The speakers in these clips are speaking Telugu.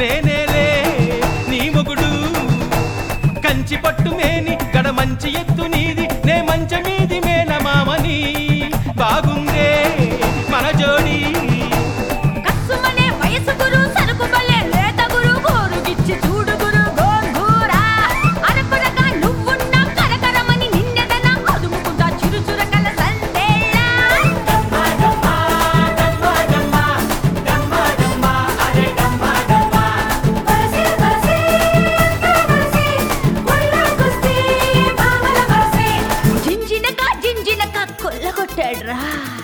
నేనేలే నీ మొగుడు కంచి పట్టు మేని గడ మంచి ఎత్తు నీది నే మంచ మీది మేన మామని బాగుందే మన జోడి కస్సుమనే వయసు గురు సరుకు బలే లేత గురు గోరుగిచ్చి చూడు గురు గోంగూరా అరకురగా నువ్వున్న కరకరమని నిన్నెదన అదుముకుంటా చురుచురకల సందేళ్ళ జింజినక జింజినక కొల్లగొట్టాడ్రా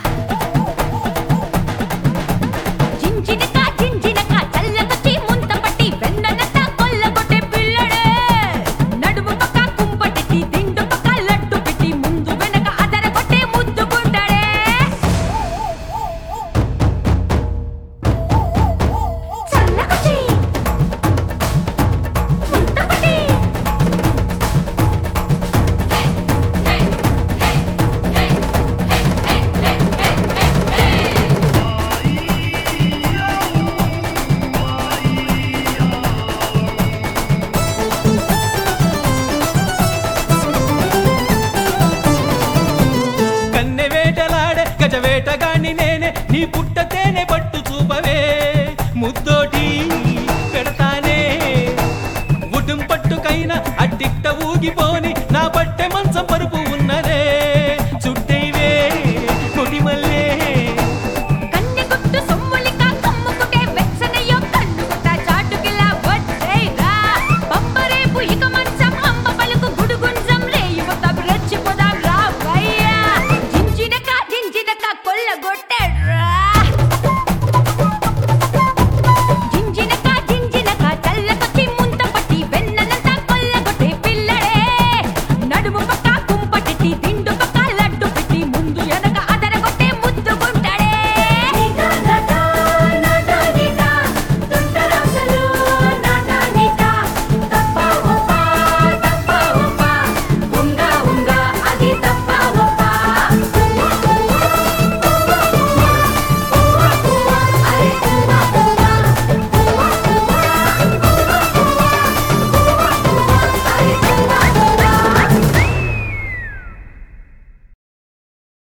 జింజినక జింజినక చల్లకొచ్చి ముంత పట్టి వెన్ననత కొల్లగొట్టే పిల్లడే నడుము పక్క కుంపటికి దిండు పక్క లడ్డు పెట్టి ముందు వెనక అదరగొట్టే ముద్దుకుంటాడే చల్లకొచ్చి ముంత పట్టి కన్నె వేటలాడే గజ వేటగాని నేనే నీ పుట్ట తేనె పట్టు చూపవే ముద్దోటి పెడతానే ఉడుం పట్టుకైనా అడ్డిక్ట ఊగిపోని నా పట్టె మంచం పరుపు